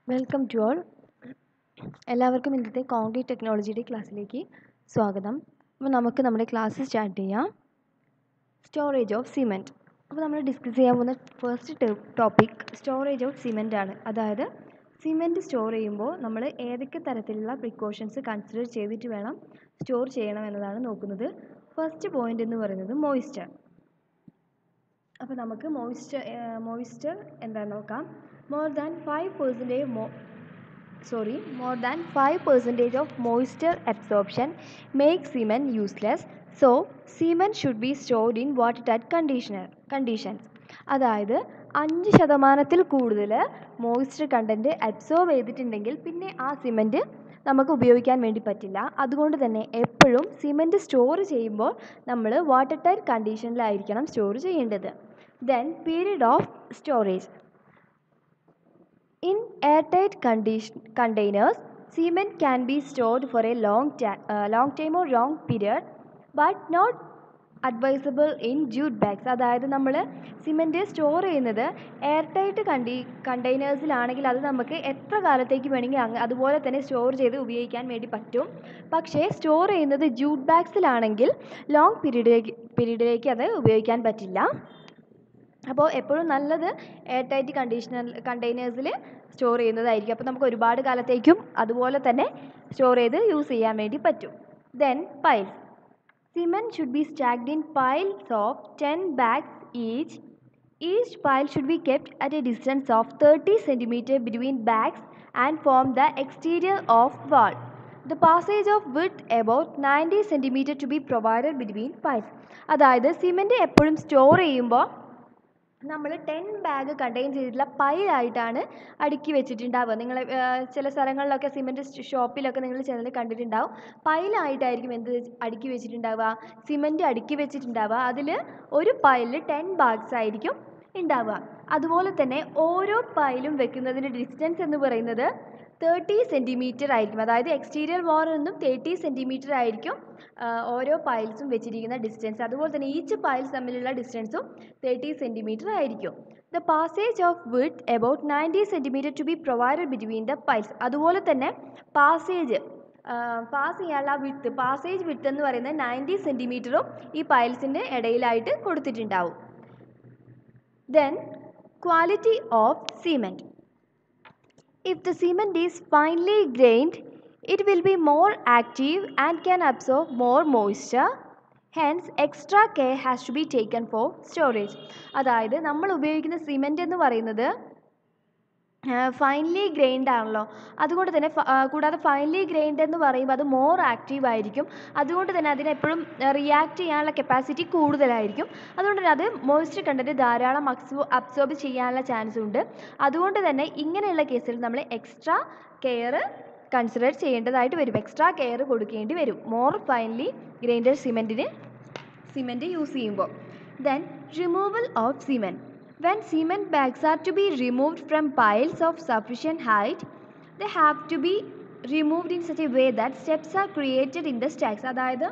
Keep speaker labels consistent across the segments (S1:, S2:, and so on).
S1: Welcome to all എല്ലാവർക്കും ഇന്നത്തെ concrete ടെക്നോളജിയുടെ ക്ലാസ്സിലേക്ക് സ്വാഗതം അപ്പോൾ നമുക്ക് നമ്മുടെ ക്ലാസ് സ്റ്റാർട്ട് ചെയ്യാം സ്റ്റോറേജ് ഓഫ് സിമെൻറ്റ് അപ്പോൾ നമ്മൾ ഡിസ്കസ് ചെയ്യാൻ പോകുന്ന first topic storage of cement ആണ് അതായത് സിമെൻറ്റ് സ്റ്റോർ ചെയ്യുമ്പോൾ നമ്മൾ ഏതൊക്കെ തരത്തിലുള്ള പ്രിക്കോഷൻസ് കൺസിഡർ ചെയ്തിട്ട് വേണം സ്റ്റോർ ചെയ്യണം എന്നതാണ് നോക്കുന്നത് ഫസ്റ്റ് പോയിൻ്റ് എന്ന് പറയുന്നത് മോയ്സ്ചർ അപ്പോൾ നമുക്ക് മോയ്സ്ചർ മോയ്സ്ചർ എന്താണെന്ന് നോക്കാം മോർ ദാൻ ഫൈവ് പെർസെൻറ്റേജ് മോ sorry more than five percentage of moisture absorption make cement useless so cement should be stored in water tight conditioner conditions അതായത് അഞ്ച് ശതമാനത്തിൽ കൂടുതൽ മോയ്സ്ചർ കണ്ടൻറ്റ് അബ്സോർബ് ചെയ്തിട്ടുണ്ടെങ്കിൽ പിന്നെ ആ സിമെൻറ്റ് നമുക്ക് ഉപയോഗിക്കാൻ വേണ്ടി പറ്റില്ല അതുകൊണ്ട് തന്നെ എപ്പോഴും സിമെൻറ്റ് സ്റ്റോർ ചെയ്യുമ്പോൾ നമ്മൾ വാട്ടർ ടൈറ്റ് കണ്ടീഷനിലായിരിക്കണം സ്റ്റോർ ചെയ്യേണ്ടത് then period of storage In airtight condition, containers, cement can be stored for a long, ta- uh, long time or long period, but not advisable in jute bags അതായത് നമ്മൾ സിമെൻറ്റ് സ്റ്റോർ ചെയ്യുന്നത് air tight കണ്ടി കണ്ടെയ്നേഴ്സിലാണെങ്കിൽ അത് നമുക്ക് എത്ര കാലത്തേക്ക് വേണമെങ്കിൽ അങ്ങ് അതുപോലെ തന്നെ സ്റ്റോർ ചെയ്ത് ഉപയോഗിക്കാൻ വേണ്ടി പറ്റും പക്ഷേ സ്റ്റോർ ചെയ്യുന്നത് ജൂട്ട് ബാഗ്സിലാണെങ്കിൽ ലോങ് പീരീഡിലേക്ക് പീരീഡിലേക്ക് അത് ഉപയോഗിക്കാൻ പറ്റില്ല അപ്പോൾ എപ്പോഴും നല്ലത് എയർ ടൈറ്റ് കണ്ടീഷണർ കണ്ടെയ്നേഴ്സിൽ സ്റ്റോർ ചെയ്യുന്നതായിരിക്കും അപ്പോൾ നമുക്ക് ഒരുപാട് കാലത്തേക്കും അതുപോലെ തന്നെ സ്റ്റോർ ചെയ്ത് യൂസ് ചെയ്യാൻ വേണ്ടി പറ്റും then piles cement should be stacked in piles of ten bags each each pile should be kept at a distance of thirty centimetre between bags and from the exterior of wall the passage of width about ninety centimetre to be provided between piles അതായത് cement എപ്പോഴും store ചെയ്യുമ്പോൾ നമ്മൾ ten bag contain ചെയ്തിട്ടുള്ള പൈലായിട്ടാണ് അടുക്കി വെച്ചിട്ടുണ്ടാവുക നിങ്ങൾ ചില സ്ഥലങ്ങളിലൊക്കെ cement ഷോപ്പിലൊക്കെ നിങ്ങൾ ചെന്ന് കണ്ടിട്ടുണ്ടാവും പൈലായിട്ടായിരിക്കും എന്ത് അടുക്കി വെച്ചിട്ടുണ്ടാവുക സിമെൻറ്റ് അടുക്കി വെച്ചിട്ടുണ്ടാവുക അതിൽ ഒരു പൈലിൽ ടെൻ ബാഗ്സ് ആയിരിക്കും ഉണ്ടാവുക അതുപോലെ തന്നെ ഓരോ പൈലും വെക്കുന്നതിൻ്റെ ഡിസ്റ്റൻസ് എന്ന് പറയുന്നത് തേർട്ടി സെൻറ്റിമീറ്റർ ആയിരിക്കും അതായത് എക്സ്റ്റീരിയർ വാറിൽ നിന്നും തേർട്ടി സെൻറ്റിമീറ്റർ ആയിരിക്കും ഓരോ പൈൽസും വെച്ചിരിക്കുന്ന ഡിസ്റ്റൻസ് അതുപോലെ തന്നെ ഈച്ച് പൈൽസ് തമ്മിലുള്ള ഡിസ്റ്റൻസും തേർട്ടി സെൻറ്റിമീറ്റർ ആയിരിക്കും the passage of width about ninety centimetre to be provided between the piles അതുപോലെ തന്നെ പാസേജ് പാസ് ചെയ്യാനുള്ള വിത്ത് പാസേജ് വിത്ത് എന്ന് പറയുന്നത് നയൻറ്റി സെൻറ്റിമീറ്ററും ഈ പൈൽസിൻ്റെ ഇടയിലായിട്ട് കൊടുത്തിട്ടുണ്ടാവും then quality of cement If the cement is finely grained, it will be more active and can absorb more moisture. Hence extra care has to be taken for storage അതായത് നമ്മൾ ഉപയോഗിക്കുന്ന cement എന്ന് പറയുന്നത് finely grind ആണല്ലോ അതുകൊണ്ട് തന്നെ കൂടാതെ finely grind എന്ന് പറയുമ്പോൾ അത് മോർ ആക്റ്റീവ് ആയിരിക്കും അതുകൊണ്ട് തന്നെ അതിനെപ്പോഴും റിയാക്ട് ചെയ്യാനുള്ള കപ്പാസിറ്റി കൂടുതലായിരിക്കും അതുകൊണ്ട് തന്നെ അത് മോയ്സ്ചർ കണ്ടൻറ്റ് ധാരാളം അബ്സോ അബ്സോർബ് ചെയ്യാനുള്ള ചാൻസ് ഉണ്ട് അതുകൊണ്ട് തന്നെ ഇങ്ങനെയുള്ള കേസിൽ നമ്മൾ എക്സ്ട്രാ കെയർ കൺസിഡർ ചെയ്യേണ്ടതായിട്ട് വരും എക്സ്ട്രാ കെയർ കൊടുക്കേണ്ടി വരും മോർ ഫൈൻലി ഗ്രൈൻഡർ സിമെൻറ്റിന് സിമെൻറ്റ് യൂസ് ചെയ്യുമ്പോൾ then removal of cement When cement bags are to be removed from piles of sufficient height, they have to be removed in such a way that steps are created in the stacks. അതായത്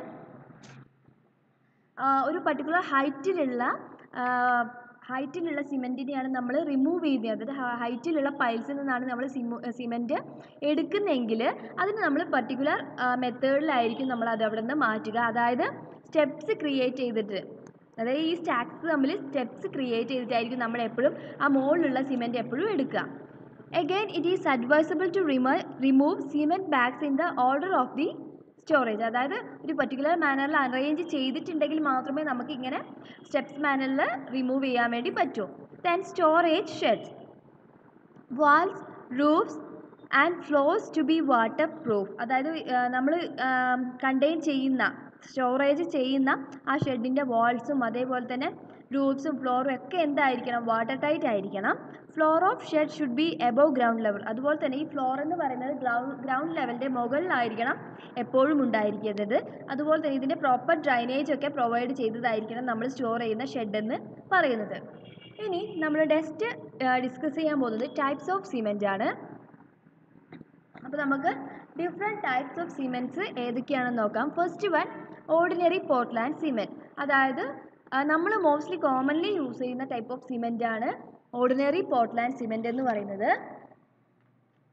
S1: ഒരു particular ഹൈറ്റിലുള്ള ഹൈറ്റിലുള്ള സിമെൻറ്റിനെയാണ് നമ്മൾ remove ചെയ്യുന്നത് അതായത് ഹൈറ്റിലുള്ള പൈൽസിൽ നിന്നാണ് നമ്മൾ cement എടുക്കുന്നതെങ്കിൽ അതിന് നമ്മൾ പർട്ടിക്കുലർ മെത്തേഡിലായിരിക്കും നമ്മൾ അത് അവിടെ നിന്ന് മാറ്റുക അതായത് സ്റ്റെപ്സ് ക്രിയേറ്റ് ചെയ്തിട്ട് അതായത് ഈ സ്റ്റാക്സ് തമ്മിൽ സ്റ്റെപ്സ് ക്രിയേറ്റ് ചെയ്തിട്ടായിരിക്കും നമ്മൾ എപ്പോഴും ആ മുകളിലുള്ള സിമെൻറ്റ് എപ്പോഴും എടുക്കുക again it is advisable to റിമ remove cement bags in the order of the storage അതായത് ഒരു പർട്ടിക്കുലർ മാനറിൽ അറേഞ്ച് ചെയ്തിട്ടുണ്ടെങ്കിൽ മാത്രമേ നമുക്ക് ഇങ്ങനെ സ്റ്റെപ്സ് മാനറിൽ റിമൂവ് ചെയ്യാൻ വേണ്ടി പറ്റൂ then storage sheds walls roofs and floors to be waterproof അതായത് നമ്മൾ കണ്ടെയ്ൻ ചെയ്യുന്ന സ്റ്റോറേജ് ചെയ്യുന്ന ആ ഷെഡിൻ്റെ വാൾസും അതേപോലെ തന്നെ റൂഫ്സും ഫ്ലോറും ഒക്കെ എന്തായിരിക്കണം വാട്ടർ ടൈറ്റ് ആയിരിക്കണം floor of shed should be above ground level അതുപോലെ തന്നെ ഈ ഫ്ലോർ എന്ന് പറയുന്നത് ഗ്രൗണ്ട് ഗ്രൗണ്ട് ലെവലിൻ്റെ മുകളിലായിരിക്കണം എപ്പോഴും ഉണ്ടായിരിക്കുന്നത് അതുപോലെ തന്നെ ഇതിൻ്റെ പ്രോപ്പർ ഡ്രൈനേജ് ഒക്കെ പ്രൊവൈഡ് ചെയ്തതായിരിക്കണം നമ്മൾ സ്റ്റോർ ചെയ്യുന്ന ഷെഡ് എന്ന് പറയുന്നത് ഇനി നമ്മൾ നെക്സ്റ്റ് ഡിസ്കസ് ചെയ്യാൻ പോകുന്നത് ടൈപ്സ് ഓഫ് സിമെൻ്റ് ആണ് അപ്പോൾ നമുക്ക് ഡിഫറെൻറ്റ് ടൈപ്സ് ഓഫ് സിമെൻറ്റ്സ് ഏതൊക്കെയാണെന്ന് നോക്കാം first one ordinary Portland cement അതായത് നമ്മൾ മോസ്റ്റ്ലി കോമൺലി യൂസ് ചെയ്യുന്ന ടൈപ്പ് ഓഫ് സിമെൻ്റ് ആണ് ഓർഡിനറി പോർട്ട്ലാൻഡ് സിമെൻറ്റ് എന്ന് പറയുന്നത്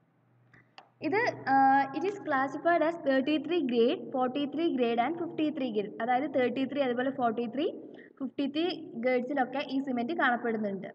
S1: ഇത് it is classified as thirty three grade forty three grade and fifty three grade അതായത് തേർട്ടി ത്രീ അതുപോലെ ഫോർട്ടി ത്രീ ഫിഫ്റ്റി ത്രീ ഗ്രേഡ്സിലൊക്കെ ഈ സിമെൻറ്റ് കാണപ്പെടുന്നുണ്ട്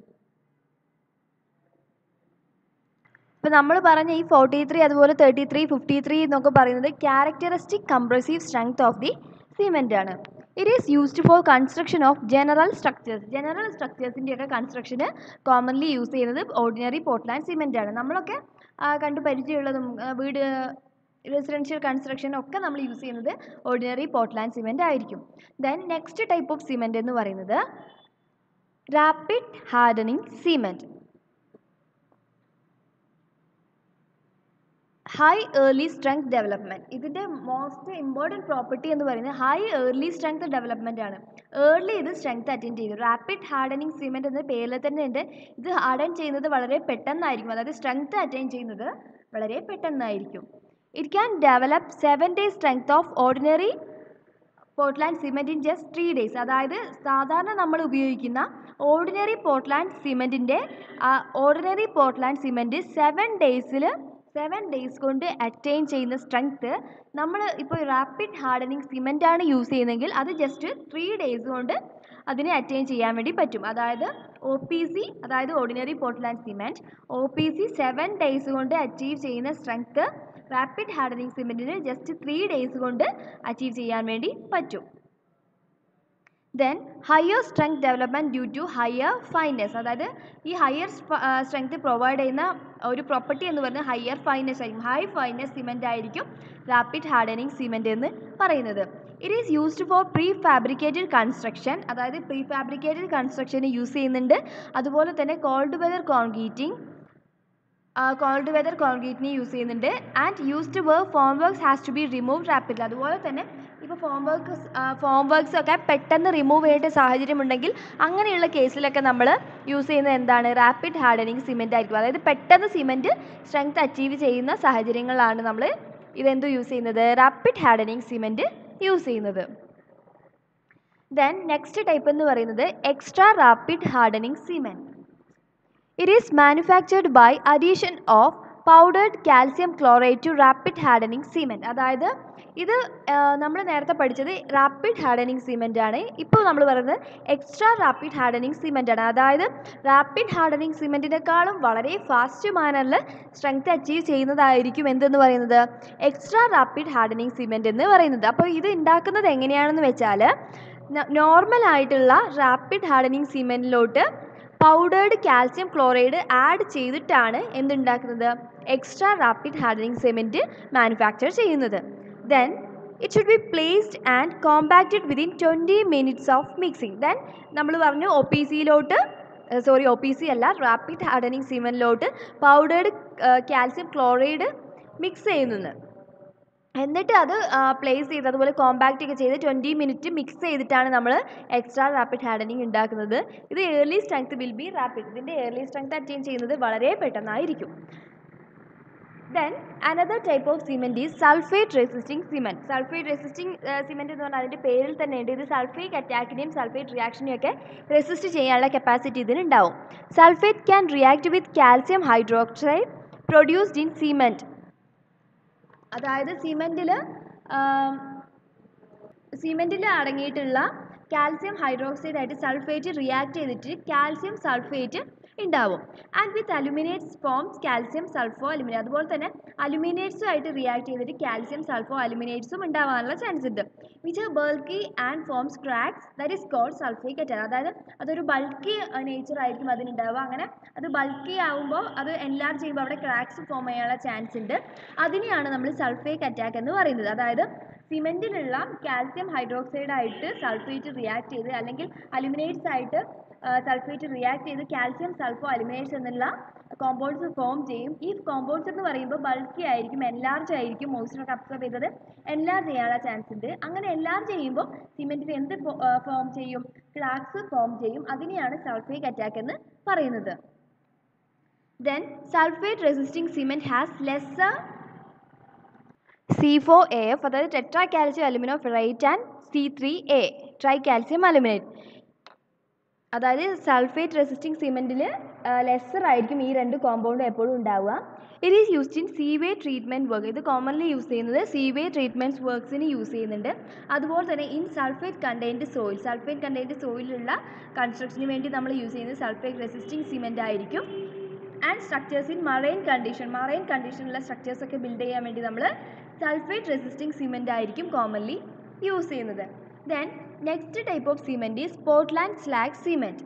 S1: ഇപ്പോൾ നമ്മൾ പറഞ്ഞ ഈ ഫോർട്ടി ത്രീ അതുപോലെ തേർട്ടി ത്രീ ഫിഫ്റ്റി ത്രീ എന്നൊക്കെ പറയുന്നത് characteristic compressive strength of the cement ആണ് it is used for construction of general structures general സ്ട്രക്ചേഴ്സിൻ്റെയൊക്കെ കൺസ്ട്രക്ഷന് കോമൺലി യൂസ് ചെയ്യുന്നത് ഓർഡിനറി പോർട്ട്ലാൻഡ് സിമെൻ്റ് ആണ് നമ്മളൊക്കെ ആ, കണ്ടു പരിചയമുള്ളതും ആ, വീട് റെസിഡൻഷ്യൽ കൺസ്ട്രക്ഷൻ ഒക്കെ നമ്മൾ യൂസ് ചെയ്യുന്നത് ഓർഡിനറി പോർട്ട്ലാൻഡ് സിമെൻ്റ് ആയിരിക്കും then next type of cement എന്ന് പറയുന്നത് rapid hardening cement high early strength development ഇതിൻ്റെ മോസ്റ്റ് ഇമ്പോർട്ടൻറ്റ് പ്രോപ്പർട്ടി എന്ന് പറയുന്നത് ഹൈ ഏർലി സ്ട്രെങ്ത് ഡെവലപ്മെൻ്റ് ആണ് ഏർലി ഇത് സ്ട്രെങ്ത് അറ്റൻഡ് ചെയ്തു റാപ്പിഡ് ഹാർഡനിങ് സിമെൻറ്റ് എന്ന പേരിൽ തന്നെ ഉണ്ട് ഇത് ഹാർഡൻ ചെയ്യുന്നത് വളരെ പെട്ടെന്നായിരിക്കും അതായത് സ്ട്രെങ്ത് അറ്റൈൻ ചെയ്യുന്നത് വളരെ പെട്ടെന്നായിരിക്കും it can develop seven days strength of ordinary Portland cement in just three days അതായത് സാധാരണ നമ്മൾ ഉപയോഗിക്കുന്ന ഓർഡിനറി പോർട്ട്ലാൻഡ് സിമെൻറ്റിൻ്റെ ഓർഡിനറി പോർട്ട്ലാൻഡ് സിമെൻറ്റ് സെവൻ ഡേയ്സിൽ സെവൻ ഡേയ്സ് കൊണ്ട് അറ്റൈൻ ചെയ്യുന്ന സ്ട്രെങ്ത്ത് നമ്മൾ ഇപ്പോൾ റാപ്പിഡ് ഹാർഡനിങ് സിമെൻ്റ് ആണ് യൂസ് ചെയ്യുന്നതെങ്കിൽ അത് ജസ്റ്റ് ത്രീ ഡേയ്സ് കൊണ്ട് അതിനെ അറ്റൈൻ ചെയ്യാൻ വേണ്ടി പറ്റും അതായത് ഒ പി സി അതായത് ordinary Portland cement O P C seven days കൊണ്ട് അച്ചീവ് ചെയ്യുന്ന സ്ട്രെങ്ത്ത് റാപ്പിഡ് ഹാർഡനിങ് സിമെൻറ്റിന് ജസ്റ്റ് ത്രീ ഡേയ്സ് കൊണ്ട് അച്ചീവ് ചെയ്യാൻ വേണ്ടി പറ്റും then higher strength development due to higher fineness അതായത് ഈ ഹയർ സ്ട്രെങ്ത് പ്രൊവൈഡ് ചെയ്യുന്ന ഒരു പ്രോപ്പർട്ടി എന്ന് പറയുന്നത് ഹയർ ഫൈനസ് ആയിരിക്കും ഹൈ ഫൈനസ് സിമെൻ്റ് ആയിരിക്കും റാപ്പിഡ് ഹാർഡനിങ് സിമെൻ്റ് എന്ന് പറയുന്നത് it is used for prefabricated construction അതായത് പ്രീ ഫാബ്രിക്കേറ്റഡ് കൺസ്ട്രക്ഷന് യൂസ് ചെയ്യുന്നുണ്ട് അതുപോലെ തന്നെ cold weather concreting cold weather കോൺക്രീറ്റിന് യൂസ് ചെയ്യുന്നുണ്ട് and used work form works has to be remove rapidly അതുപോലെ തന്നെ ഇപ്പോൾ ഫോം വർക്ക് ഫോം വർക്ക്സ് ഒക്കെ പെട്ടെന്ന് റിമൂവ് ചെയ്യേണ്ട സാഹചര്യം ഉണ്ടെങ്കിൽ അങ്ങനെയുള്ള കേസിലൊക്കെ നമ്മൾ യൂസ് ചെയ്യുന്നത് എന്താണ് റാപ്പിഡ് ഹാർഡനിങ് സിമെൻ്റ് ആയിരിക്കും അതായത് പെട്ടെന്ന് സിമെൻറ്റ് സ്ട്രെങ്ത് അച്ചീവ് ചെയ്യുന്ന സാഹചര്യങ്ങളിലാണ് നമ്മൾ ഇതെന്ത് യൂസ് ചെയ്യുന്നത് റാപ്പിഡ് ഹാർഡനിങ് സിമെൻറ്റ് യൂസ് ചെയ്യുന്നത് ദെൻ നെക്സ്റ്റ് ടൈപ്പ് എന്ന് പറയുന്നത് extra rapid hardening cement it is manufactured by addition of powdered calcium chloride to rapid hardening cement അതായത് ഇത് നമ്മൾ നേരത്തെ പഠിച്ചത് റാപ്പിഡ് ഹാർഡനിങ് സിമെൻ്റ് ആണ് ഇപ്പോൾ നമ്മൾ പറയുന്നത് എക്സ്ട്രാ റാപ്പിഡ് ഹാർഡനിങ് സിമെൻ്റ് ആണ് അതായത് റാപ്പിഡ് ഹാർഡനിങ് സിമെൻറ്റിനേക്കാളും വളരെ ഫാസ്റ്റ് മാനറിൽ സ്ട്രെങ്ത് അച്ചീവ് ചെയ്യുന്നതായിരിക്കും എന്തെന്ന് പറയുന്നത് എക്സ്ട്രാ റാപ്പിഡ് ഹാർഡനിങ് സിമെൻ്റ് എന്ന് പറയുന്നത് അപ്പോൾ ഇത് ഉണ്ടാക്കുന്നത് എങ്ങനെയാണെന്ന് വെച്ചാൽ നോർമൽ ആയിട്ടുള്ള റാപ്പിഡ് ഹാർഡനിങ് സിമെൻറ്റിലോട്ട് പൗഡേർഡ് കാൽസ്യം ക്ലോറൈഡ് ആഡ് ചെയ്തിട്ടാണ് എന്തുണ്ടാക്കുന്നത് extra rapid hardening cement manufacture ചെയ്യുന്നത് then it should be placed and compacted within twenty minutes of mixing ദെൻ നമ്മൾ പറഞ്ഞു ഒ പി സിയിലോട്ട് സോറി ഒ പി സി അല്ല റാപ്പിഡ് ഹാർഡനിങ് സിമെൻറ്റിലോട്ട് പൗഡേർഡ് കാൽസ്യം ക്ലോറൈഡ് മിക്സ് ചെയ്യുന്നത് എന്നിട്ട് അത് പ്ലേസ് ചെയ്ത് അതുപോലെ കോമ്പാക്റ്റ് ഒക്കെ ചെയ്ത് ട്വൻറ്റി മിനിറ്റ് മിക്സ് ചെയ്തിട്ടാണ് നമ്മൾ എക്സ്ട്രാ റാപ്പിഡ് ഹാർഡനിങ് ഉണ്ടാക്കുന്നത് ഇത് early strength will be rapid ഇതിൻ്റെ ഏർലി സ്ട്രെങ്ത് അറ്റൈൻ ചെയ്യുന്നത് വളരെ പെട്ടെന്നായിരിക്കും then another type of cement is sulphate resisting cement sulphate resisting cement എന്ന് പറഞ്ഞാൽ അതിൻ്റെ പേരിൽ തന്നെ ഉണ്ട് ഇത് സൾഫേറ്റ് അറ്റാക്കിനെയും സൾഫേറ്റ് റിയാക്ഷനെയും ഒക്കെ റെസിസ്റ്റ് ചെയ്യാനുള്ള കപ്പാസിറ്റി ഇതിനുണ്ടാവും sulphate can react with calcium hydroxide produced in cement അതായത് സിമെൻറ്റിൽ സിമെൻറ്റിൽ അടങ്ങിയിട്ടുള്ള കാൽസ്യം ഹൈഡ്രോക്സൈഡ് ആയിട്ട് സൾഫേറ്റ് റിയാക്ട് ചെയ്തിട്ട് കാൽസ്യം സൾഫേറ്റ് ഉണ്ടാവും and with aluminates forms calcium sulphoaluminate അതുപോലെ തന്നെ അലുമിനേറ്റ്സും ആയിട്ട് റിയാക്ട് ചെയ്തിട്ട് കാൽസ്യം സൾഫോ അലുമിനേറ്റ്സും ഉണ്ടാവാനുള്ള ചാൻസ് ഉണ്ട് which bulky and forms cracks that is called sulphate attack അതായത് അതൊരു ബൾക്കി നേച്ചർ ആയിരിക്കും അതിനുണ്ടാവുക അങ്ങനെ അത് ബൾക്കി ആവുമ്പോൾ അത് എൻലാർജ് ചെയ്യുമ്പോൾ അവിടെ ക്രാക്സ് ഫോം ചെയ്യാനുള്ള ചാൻസ് ഉണ്ട് അതിനെയാണ് നമ്മൾ സൾഫേറ്റ് അറ്റാക്ക് എന്ന് പറയുന്നത് അതായത് സിമെൻറ്റിലുള്ള കാൽസ്യം ഹൈഡ്രോക്സൈഡ് ആയിട്ട് സൾഫേറ്റ് റിയാക്ട് ചെയ്ത് അല്ലെങ്കിൽ അലുമിനേറ്റ്സ് ആയിട്ട് സൾഫേറ്റ് റിയാക്ട് ചെയ്ത് കാൽസ്യം സൾഫോ അലുമിനേറ്റ്സ് എന്നുള്ള കോമ്പൗണ്ട്സ് ഫോം ചെയ്യും ഈ കോമ്പൗണ്ട്സ് എന്ന് പറയുമ്പോൾ ബൾക്കി ആയിരിക്കും എൻലാർജ് ആയിരിക്കും മോയ്സ്ചറൊക്കെ അബ്സോർബ് ചെയ്തത് എൻലാർജ് ചെയ്യാനുള്ള ചാൻസ് ഉണ്ട് അങ്ങനെ എൻലാർജ് ചെയ്യുമ്പോൾ സിമെൻറ്റിൽ എന്ത് ഫോം ചെയ്യും ക്രാക്സ് ഫോം ചെയ്യും അതിനെയാണ് സൾഫേറ്റ് അറ്റാക്ക് എന്ന് പറയുന്നത് then sulphate resisting cement has lesser C four A F അതായത് tetracalcium aluminoferrite and C three A tricalcium aluminate അതായത് സൾഫേറ്റ് റെസിസ്റ്റിംഗ് സിമെൻറ്റിൽ ലെസ്സർ ആയിരിക്കും ഈ രണ്ട് കോമ്പൗണ്ടും എപ്പോഴും ഉണ്ടാവുക it is used in sewage treatment work ഇത് കോമൺലി യൂസ് ചെയ്യുന്നത് സീവേ ട്രീറ്റ്മെൻറ്റ് വർക്ക്സിന് യൂസ് ചെയ്യുന്നുണ്ട് അതുപോലെ തന്നെ in sulphate contained soil sulphate contained സോയിലുള്ള കൺസ്ട്രക്ഷന് വേണ്ടി നമ്മൾ യൂസ് ചെയ്യുന്നത് സൾഫേറ്റ് റെസിസ്റ്റിംഗ് സിമെൻ്റ് ആയിരിക്കും and structures in marine condition marine കണ്ടീഷനുള്ള സ്ട്രക്ചേഴ്സ് ഒക്കെ ബിൽഡ് ചെയ്യാൻ വേണ്ടി നമ്മൾ സൾഫേറ്റ് റെസിസ്റ്റിംഗ് സിമെൻ്റ് ആയിരിക്കും കോമൺലി യൂസ് ചെയ്യുന്നത് then next type of cement is Portland slag cement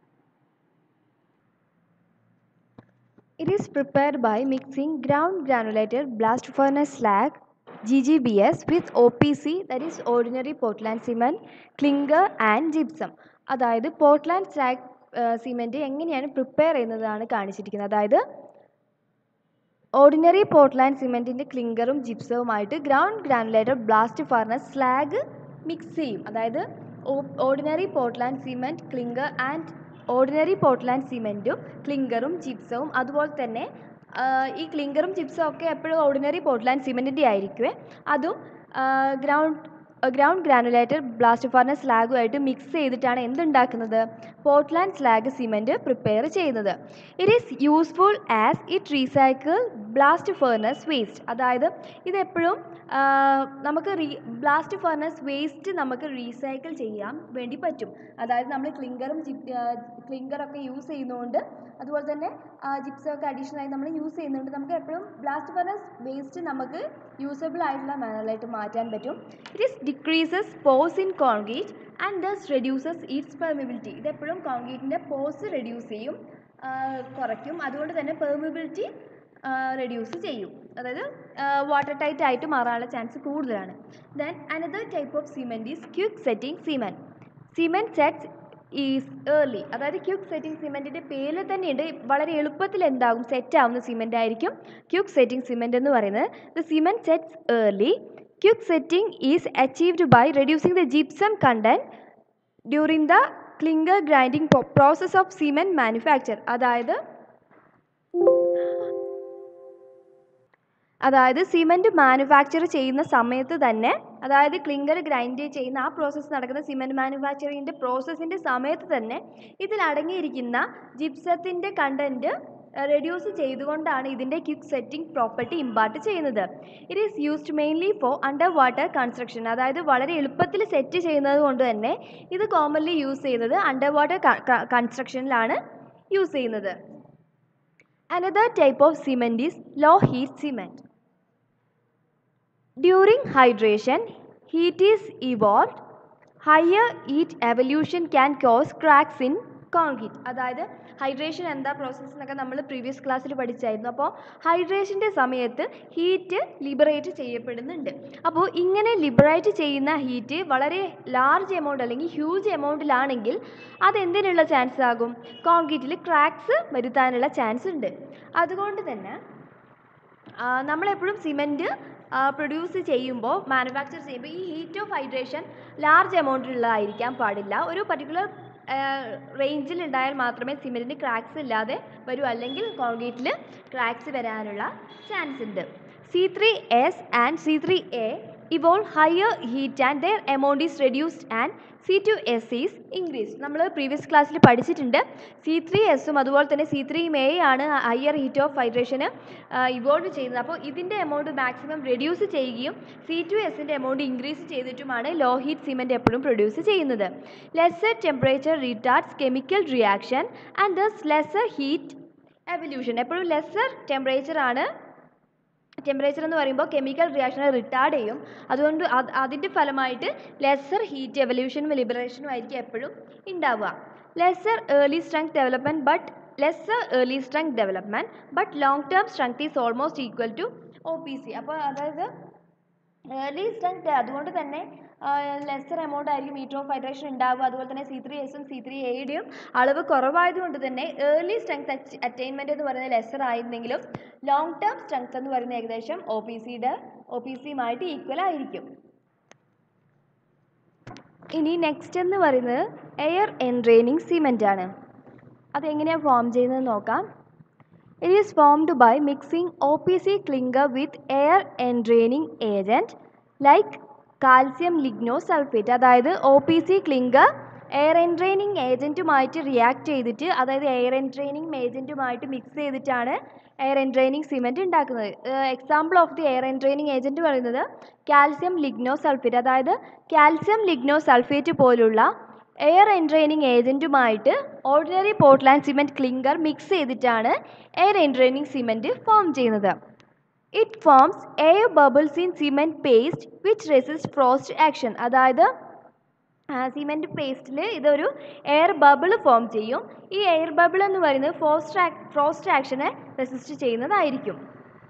S1: It is prepared by mixing ground granulated blast furnace slag GGBS with OPC that is ordinary Portland cement, clinker and gypsum. അതായത് Portland slag cement എങ്ങനെയാണ് prepare ചെയ്യുന്നതാണ് കാണിച്ചിരിക്കുന്നത് അതായത് ordinary Portland സിമെൻറ്റിൻ്റെ ക്ലിങ്കറും ജിപ്സവുമായിട്ട് ground granulated blast furnace slag mix ചെയ്യും അതായത് ordinary Portland cement clinker and ordinary Portland സിമെൻറ്റും ക്ലിങ്കറും ജിപ്സവും അതുപോലെ തന്നെ ആ, ഈ ക്ലിങ്കറും ജിപ്സും ഒക്കെ എപ്പോഴും ഓർഡിനറി പോർട്ട്ലാൻഡ് സിമെൻറ്റിൻ്റെ ആയിരിക്കുമേ അതും ground ground granulated blast furnace സ്ലാഗുമായിട്ട് മിക്സ് ചെയ്തിട്ടാണ് എന്തുണ്ടാക്കുന്നത് പോർട്ട്ലാൻഡ് സ്ലാഗ് സിമെൻറ്റ് പ്രിപ്പയർ ചെയ്യുന്നത് it is useful as it recycle blast furnace waste അതായത് ഇതെപ്പോഴും ആ, നമുക്ക് റീ ബ്ലാസ്റ്റ് ഫർണസ് വേസ്റ്റ് നമുക്ക് റീസൈക്കിൾ ചെയ്യാൻ വേണ്ടി പറ്റും അതായത് നമ്മൾ ക്ലിങ്കറും ക്ലിങ്കറൊക്കെ യൂസ് ചെയ്യുന്നതുകൊണ്ട് അതുപോലെ തന്നെ ജിപ്സം ഒക്കെ അഡീഷണൽ ആയി നമ്മൾ യൂസ് ചെയ്യുന്നുണ്ട് നമുക്ക് എപ്പോഴും ബ്ലാസ്റ്റ് ഫർണസ് വേസ്റ്റ് നമുക്ക് യൂസബിൾ ആയിട്ടുള്ള മാനറിലായിട്ട് മാറ്റാൻ പറ്റും it is decreases pores in concrete and thus reduces its permeability ഇതെപ്പോഴും കോൺക്രീറ്റിൻ്റെ പോസ് റെഡ്യൂസ് ചെയ്യും ആ, കുറയ്ക്കും അതുകൊണ്ട് തന്നെ പെർമിബിലിറ്റി റെഡ്യൂസ് ചെയ്യും അതായത് വാട്ടർ ടൈറ്റ് ആയിട്ട് മാറാനുള്ള ചാൻസ് കൂടുതലാണ് then another type of cement is quick setting cement cement sets is early അതായത് ക്യുക്ക് സെറ്റിംഗ് സിമെൻറ്റിൻ്റെ പേരിൽ തന്നെയുണ്ട് വളരെ എളുപ്പത്തിൽ എന്താകും സെറ്റ് ആവുന്ന സിമെൻ്റ് ആയിരിക്കും ക്യുക്ക് സെറ്റിംഗ് സിമെൻറ്റ് എന്ന് പറയുന്നത് the cement sets early quick setting is achieved by reducing the gypsum content during the clinker grinding process of cement manufacture അതായത് അതായത് സിമെൻറ്റ് മാനുഫാക്ചർ ചെയ്യുന്ന സമയത്ത് തന്നെ അതായത് ക്ലിങ്കർ ഗ്രൈൻഡ് ചെയ്യുന്ന ആ പ്രോസസ്സ് നടക്കുന്ന സിമെൻറ്റ് മാനുഫാക്ചറിങ്ങിൻ്റെ പ്രോസസ്സിൻ്റെ സമയത്ത് തന്നെ ഇതിൽ അടങ്ങിയിരിക്കുന്ന ജിപ്സത്തിൻ്റെ കണ്ടൻറ്റ് റെഡ്യൂസ് ചെയ്തുകൊണ്ടാണ് ഇതിൻ്റെ ക്വിക്ക് സെറ്റിംഗ് പ്രോപ്പർട്ടി ഇമ്പാർട്ട് ചെയ്യുന്നത് it is used mainly for underwater construction അതായത് വളരെ എളുപ്പത്തിൽ സെറ്റ് ചെയ്യുന്നത് കൊണ്ട് തന്നെ ഇത് കോമൺലി യൂസ് ചെയ്യുന്നത് അണ്ടർ വാട്ടർ കൺസ്ട്രക്ഷനിലാണ് യൂസ് ചെയ്യുന്നത് Another type of cement is low heat cement. During hydration, heat is evolved. Higher heat evolution can cause cracks in concrete. അതായത് ഹൈഡ്രേഷൻ എന്താ പ്രോസസ്സ് എന്നൊക്കെ നമ്മൾ പ്രീവിയസ് ക്ലാസ്സിൽ പഠിച്ചായിരുന്നു അപ്പോൾ ഹൈഡ്രേഷൻ്റെ സമയത്ത് ഹീറ്റ് ലിബറേറ്റ് ചെയ്യപ്പെടുന്നുണ്ട് അപ്പോൾ ഇങ്ങനെ ലിബറേറ്റ് ചെയ്യുന്ന ഹീറ്റ് വളരെ ലാർജ് എമൗണ്ട് അല്ലെങ്കിൽ ഹ്യൂജ് എമൗണ്ടിലാണെങ്കിൽ അതെന്തിനുള്ള ചാൻസ് ആകും കോൺക്രീറ്റിൽ ക്രാക്സ് വരുത്താനുള്ള ചാൻസ് ഉണ്ട് അതുകൊണ്ട് തന്നെ ആ, നമ്മളെപ്പോഴും സിമെൻറ്റ് പ്രൊഡ്യൂസ് ചെയ്യുമ്പോൾ മാനുഫാക്ചർ ചെയ്യുമ്പോൾ ഈ ഹീറ്റ് ഓഫ് ഹൈഡ്രേഷൻ ലാർജ് എമൗണ്ടിലുള്ളതായിരിക്കാൻ പാടില്ല ഒരു പർട്ടിക്കുലർ റേഞ്ചിൽ ഉണ്ടായാൽ മാത്രമേ സിമെൻറ്റിന് ക്രാക്സ് ഇല്ലാതെ വരൂ അല്ലെങ്കിൽ കോൺക്രീറ്റിൽ ക്രാക്സ് വരാനുള്ള ചാൻസ് ഉണ്ട് C three S and C three A evolve higher heat and their amount is reduced and C two S is increase നമ്മൾ പ്രീവിയസ് ക്ലാസ്സിൽ പഠിച്ചിട്ടുണ്ട് സി ത്രീ എസും അതുപോലെ തന്നെ സി ത്രീ എ ആണ് ഹയർ ഹീറ്റ് ഓഫ് ഹൈഡ്രേഷന് evolve ചെയ്യുന്നത് അപ്പോൾ ഇതിൻ്റെ എമൗണ്ട് മാക്സിമം റെഡ്യൂസ് ചെയ്യുകയും സി ടു എസിൻ്റെ എമൗണ്ട് ഇൻക്രീസ് ചെയ്തിട്ടുമാണ് ലോ ഹീറ്റ് സിമെൻറ്റ് എപ്പോഴും പ്രൊഡ്യൂസ് ചെയ്യുന്നത് lesser temperature റീറ്റാർഡ്സ് chemical reaction and thus lesser heat evolution എപ്പോഴും ലെസ്സർ ടെമ്പറേച്ചർ ആണ് ടെമ്പറേച്ചർ എന്ന് പറയുമ്പോൾ കെമിക്കൽ റിയാക്ഷനെ റിട്ടാർഡ് ചെയ്യും അതുകൊണ്ട് അത് അതിൻ്റെ ഫലമായിട്ട് ലെസ്സർ ഹീറ്റ് എവല്യൂഷനും ലിബറേഷനും ആയിരിക്കും എപ്പോഴും ഉണ്ടാവുക lesser early strength development but lesser early strength development but long term strength is almost equal to O P C അപ്പോൾ അതായത് ഏർലി സ്ട്രെങ്ത് അതുകൊണ്ട് തന്നെ ലെസ്സർ എമൗണ്ട് ആയിരിക്കും മീറ്റർ ഓഫ് ഹൈഡ്രേഷൻ ഉണ്ടാവുക അതുപോലെ തന്നെ സി ത്രീ എസും സി ത്രീ എയുടെയും അളവ് കുറവായതുകൊണ്ട് തന്നെ ഏർലി സ്ട്രെങ്ത് അറ്റൈൻമെൻറ്റ് എന്ന് പറയുന്നത് ലെസ്സർ ആയിരുന്നെങ്കിലും ലോങ് ടേം സ്ട്രെങ്ത് എന്ന് പറയുന്നത് ഏകദേശം ഒ പി സിയുടെ ഒ പി സിയുമായിട്ട് ഈക്വൽ ആയിരിക്കും ഇനി നെക്സ്റ്റ് എന്ന് പറയുന്നത് എയർ എൻട്രെയിനിങ് സിമെൻ്റ് ആണ് അതെങ്ങനെയാണ് ഫോം ചെയ്യുന്നത് നോക്കാം It is formed by mixing OPC clinker with air entraining agent like calcium lignosulfate അതായത് O P C clinker air entraining ഏജൻറ്റുമായിട്ട് റിയാക്ട് ചെയ്തിട്ട് അതായത് എയർ എൻട്രെയിനിങ് ഏജൻറ്റുമായിട്ട് മിക്സ് ചെയ്തിട്ടാണ് എയർ എൻട്രെയിനിങ് സിമെൻറ്റ് ഉണ്ടാക്കുന്നത് example of the air entraining agent പറയുന്നത് calcium lignosulphate അതായത് calcium lignosulphate പോലുള്ള എയർ എൻട്രെയിനിങ് ഏജൻറ്റുമായിട്ട് ordinary Portland cement clinker mix ചെയ്തിട്ടാണ് എയർ എൻട്രെയിനിങ് സിമെൻറ്റ് ഫോം ചെയ്യുന്നത് it forms air bubbles in cement paste which resist frost action അതായത് cement പേസ്റ്റിൽ ഇതൊരു air bubble form ചെയ്യും ഈ എയർ ബബിൾ എന്ന് പറയുന്നത് ഫ്രോസ്റ്റ് ഫ്രോസ്റ്റ് ആക്ഷനെ റെസിസ്റ്റ് ചെയ്യുന്നതായിരിക്കും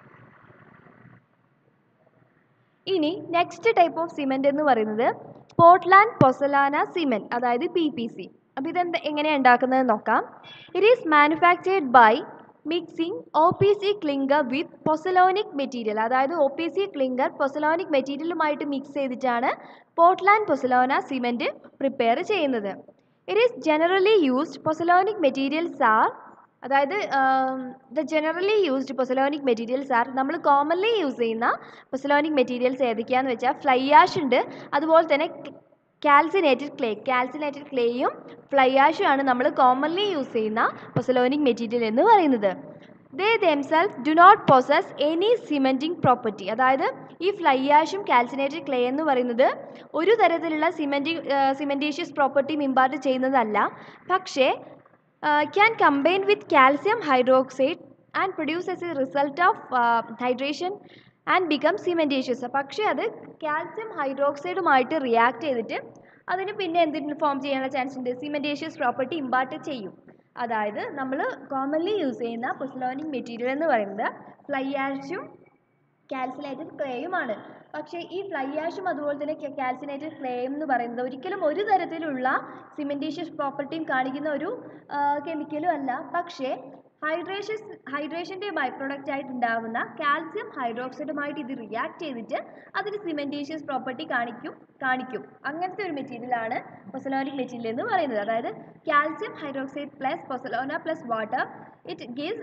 S1: ഇനി നെക്സ്റ്റ് ടൈപ്പ് ഓഫ് സിമെൻറ്റ് എന്ന് പറയുന്നത് പോർട്ട്ലാൻഡ് പൊസലാന സിമെൻറ്റ് അതായത് പി പി സി അപ്പോൾ ഇതെന്ത് എങ്ങനെയാണ് ഉണ്ടാക്കുന്നത് നോക്കാം it is manufactured by mixing O P C clinker with pozzolanic material അതായത് O P C clinker pozzolanic മെറ്റീരിയലുമായിട്ട് മിക്സ് ചെയ്തിട്ടാണ് പോർട്ട്ലാൻഡ് പൊസലോന സിമെൻറ്റ് പ്രിപ്പയർ ചെയ്യുന്നത് it is generally used pozzolanic materials are അതായത് the generally used pozzolanic materials are നമ്മൾ commonly use ചെയ്യുന്ന pozzolanic materials ഏതൊക്കെയാണെന്ന് വെച്ചാൽ fly ash ഉണ്ട് അതുപോലെ തന്നെ കാൽസിനേറ്റഡ് ക്ലേ കാൽസിനേറ്റഡ് ക്ലേയും ഫ്ലൈ ആഷും ആണ് നമ്മൾ കോമൺലി യൂസ് ചെയ്യുന്ന പൊസലോണിക് മെറ്റീരിയൽ എന്ന് പറയുന്നത് they themselves do not possess any cementing property അതായത് ഈ ഫ്ലൈ ആഷും കാൽസിനേറ്റഡ് ക്ലേ എന്ന് പറയുന്നത് ഒരു തരത്തിലുള്ള സിമെൻറ്റിംഗ് സിമെൻറ്റീഷ്യസ് പ്രോപ്പർട്ടിയും ഇമ്പാർട്ട് ചെയ്യുന്നതല്ല പക്ഷേ can combine with calcium hydroxide and produce as a result of hydration and become cementitious പക്ഷേ അത് കാൽസ്യം ഹൈഡ്രോക്സൈഡുമായിട്ട് റിയാക്ട് ചെയ്തിട്ട് അതിന് പിന്നെ എന്തിന് ഫോം ചെയ്യാനുള്ള ചാൻസ് ഉണ്ട് സിമെൻറ്റേഷ്യസ് പ്രോപ്പർട്ടി ഇമ്പാർട്ട് ചെയ്യും അതായത് നമ്മൾ കോമൺലി യൂസ് ചെയ്യുന്ന പൊസ്ലോണിക് മെറ്റീരിയൽ എന്ന് പറയുന്നത് ഫ്ലൈ ആഷും കാൽസിനേറ്റഡ് ക്ലേയുമാണ് പക്ഷേ ഈ ഫ്ലൈ ആഷും അതുപോലെ തന്നെ കാൽസിനേറ്റഡ് ക്ലേയും എന്ന് പറയുന്നത് ഒരിക്കലും ഒരു തരത്തിലുള്ള സിമെൻറ്റീഷ്യസ് പ്രോപ്പർട്ടിയും കാണിക്കുന്ന ഒരു കെമിക്കലും അല്ല പക്ഷേ ഹൈഡ്രേഷസ് ഹൈഡ്രേഷൻ്റെ ബൈ പ്രൊഡക്റ്റ് ആയിട്ട് ഉണ്ടാകുന്ന കാൽസ്യം ഹൈഡ്രോക്സൈഡുമായിട്ട് ഇത് റിയാക്ട് ചെയ്തിട്ട് അതിന് സിമെൻറ്റീഷ്യസ് പ്രോപ്പർട്ടി കാണിക്കും കാണിക്കും അങ്ങനത്തെ ഒരു മെറ്റീരിയലാണ് പൊസലോണിക് മെറ്റീരിയൽ എന്ന് പറയുന്നത് അതായത് calcium hydroxide plus pozzolana plus water it gives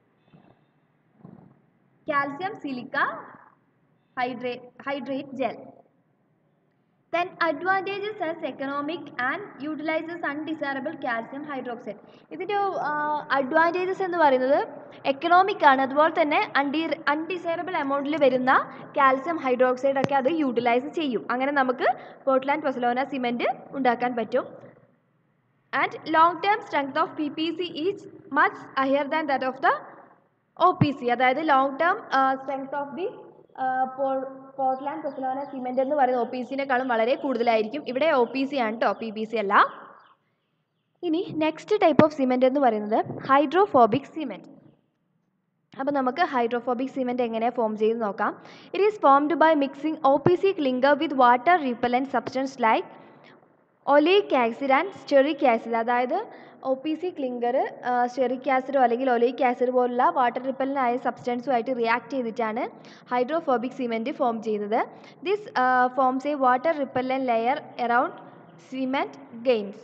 S1: calcium silica hydrate, hydrate gel. Then advantages as economic and utilizes undesirable calcium hydroxide. ഇതിൻ്റെ അഡ്വാൻറ്റേജസ് എന്ന് പറയുന്നത് എക്കണോമിക് ആണ് അതുപോലെ തന്നെ അൺഡി അൺഡിസൈറബിൾ എമൗണ്ടിൽ വരുന്ന കാൽസ്യം ഹൈഡ്രോക്സൈഡ് ഒക്കെ അത് യൂട്ടിലൈസ് ചെയ്യും അങ്ങനെ നമുക്ക് പോർട്ട്ലാൻഡ് പൊസലോന സിമെൻറ്റ് ഉണ്ടാക്കാൻ പറ്റും and long term strength of P P C is much higher than that of the O P C അതായത് long term strength of the Portland pozzolana cement എന്ന് പറയുന്ന ഒ പി സിനേക്കാളും വളരെ കൂടുതലായിരിക്കും ഇവിടെ O P C ആണ് കേട്ടോ P P C അല്ല ഇനി നെക്സ്റ്റ് ടൈപ്പ് ഓഫ് സിമെൻ്റ് എന്ന് പറയുന്നത് ഹൈഡ്രോഫോബിക് സിമെൻറ്റ് അപ്പോൾ നമുക്ക് ഹൈഡ്രോഫോബിക് സിമെൻറ്റ് എങ്ങനെ ഫോം ചെയ്ത് നോക്കാം it is formed by mixing O P C clinker with water repellent substance like oleic acid and stearic acid അതായത് O P C clinker stearic ആസിഡോ അല്ലെങ്കിൽ ഒലീക് ആസിഡ് പോലുള്ള water റിപ്പലൻ്റായ സബ്സ്റ്റൻസുമായിട്ട് റിയാക്ട് ചെയ്തിട്ടാണ് ഹൈഡ്രോഫോബിക് സിമെൻറ്റ് ഫോം ചെയ്യുന്നത് this forms a water repellent layer around cement gains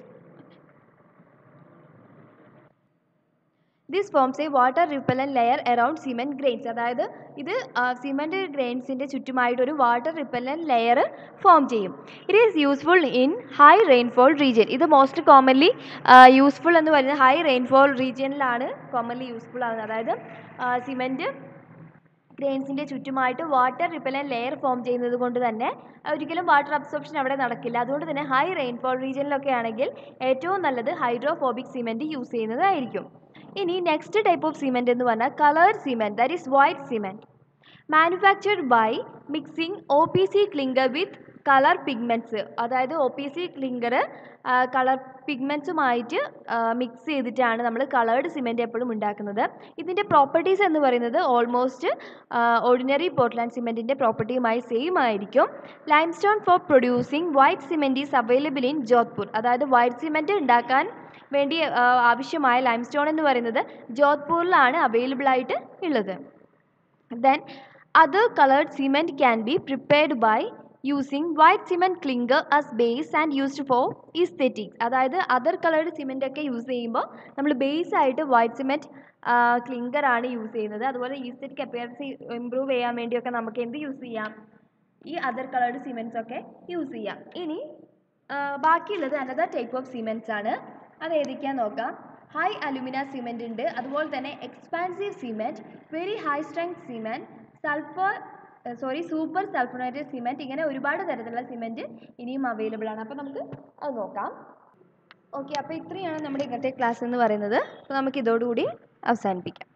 S1: this forms a water repellent layer around cement grains അതായത് ഇത് സിമെൻറ്റ് ഗ്രെയിൻസിൻ്റെ ചുറ്റുമായിട്ട് ഒരു വാട്ടർ റിപ്പലൻ ലെയർ ഫോം ചെയ്യും it is useful in high rainfall region ഇത് most commonly useful എന്ന് പറയുന്നത് high rainfall റീജിയനിലാണ് കോമൺലി യൂസ്ഫുൾ ആകുന്നത് അതായത് സിമെൻറ്റ് ഗ്രെയിൻസിൻ്റെ ചുറ്റുമായിട്ട് വാട്ടർ റിപ്പലൻ ലെയർ ഫോം ചെയ്യുന്നത് കൊണ്ട് തന്നെ ഒരിക്കലും വാട്ടർ അബ്സോർപ്ഷൻ അവിടെ നടക്കില്ല അതുകൊണ്ട് തന്നെ ഹൈ റെയിൻഫോൾ റീജിയനിലൊക്കെ ആണെങ്കിൽ ഏറ്റവും നല്ലത് ഹൈഡ്രോഫോബിക് സിമെൻറ്റ് യൂസ് ചെയ്യുന്നതായിരിക്കും ഇനി നെക്സ്റ്റ് ടൈപ്പ് ഓഫ് സിമെൻറ്റ് എന്ന് പറഞ്ഞാൽ coloured cement that is white cement manufactured by mixing O P C clinker with colour pigments അതായത് O P C clinker colour പിഗ്മെൻറ്റ്സുമായിട്ട് മിക്സ് ചെയ്തിട്ടാണ് നമ്മൾ കളേർഡ് സിമെൻറ്റ് എപ്പോഴും ഉണ്ടാക്കുന്നത് ഇതിൻ്റെ പ്രോപ്പർട്ടീസ് എന്ന് പറയുന്നത് ഓൾമോസ്റ്റ് ഓർഡിനറി പോർട്ട്ലാൻഡ് സിമെൻറ്റിൻ്റെ പ്രോപ്പർട്ടിയുമായി സെയിം ആയിരിക്കും limestone for producing white cement is available in Jodhpur അതായത് വൈറ്റ് സിമെൻറ്റ് ഉണ്ടാക്കാൻ വേണ്ടി ആവശ്യമായ ലൈംസ്റ്റോൺ എന്ന് പറയുന്നത് ജോധ്പൂരിലാണ് അവൈലബിൾ ആയിട്ട് ഉള്ളത് then other coloured cement can be prepared by using white cement clinker as base and used for aesthetics അതായത് അതർ കളേർഡ് സിമെൻ്റ് ഒക്കെ യൂസ് ചെയ്യുമ്പോൾ നമ്മൾ ബേസ് ആയിട്ട് വൈറ്റ് സിമെൻറ്റ് ക്ലിങ്കർ ആണ് യൂസ് ചെയ്യുന്നത് അതുപോലെ ഈസ്തെറ്റിക് അപ്പിയറൻസ് ഇമ്പ്രൂവ് ചെയ്യാൻ വേണ്ടിയൊക്കെ നമുക്ക് എന്ത് യൂസ് ചെയ്യാം ഈ അതർ കളേർഡ് സിമെൻറ്റ്സ് ഒക്കെ യൂസ് ചെയ്യാം ഇനി ബാക്കിയുള്ളത് അനദർ ടൈപ്പ് ഓഫ് സിമെൻറ്റ്സ് ആണ് അത് ഏതൊക്കെയാണെന്ന് നോക്കാം ഹൈ അലുമിന സിമെൻ്റ് ഉണ്ട് അതുപോലെ തന്നെ expansive cement very high strength cement sulphur sorry super sulphonated cement ഇങ്ങനെ ഒരുപാട് തരത്തിലുള്ള സിമെൻറ്റ് ഇനിയും അവൈലബിൾ ആണ് അപ്പോൾ നമുക്ക് അത് നോക്കാം ഓക്കെ അപ്പോൾ ഇത്രയാണ് നമ്മുടെ ഇന്നത്തെ ക്ലാസ് എന്ന് പറയുന്നത് അപ്പോൾ നമുക്ക് ഇതോടുകൂടി അവസാനിപ്പിക്കാം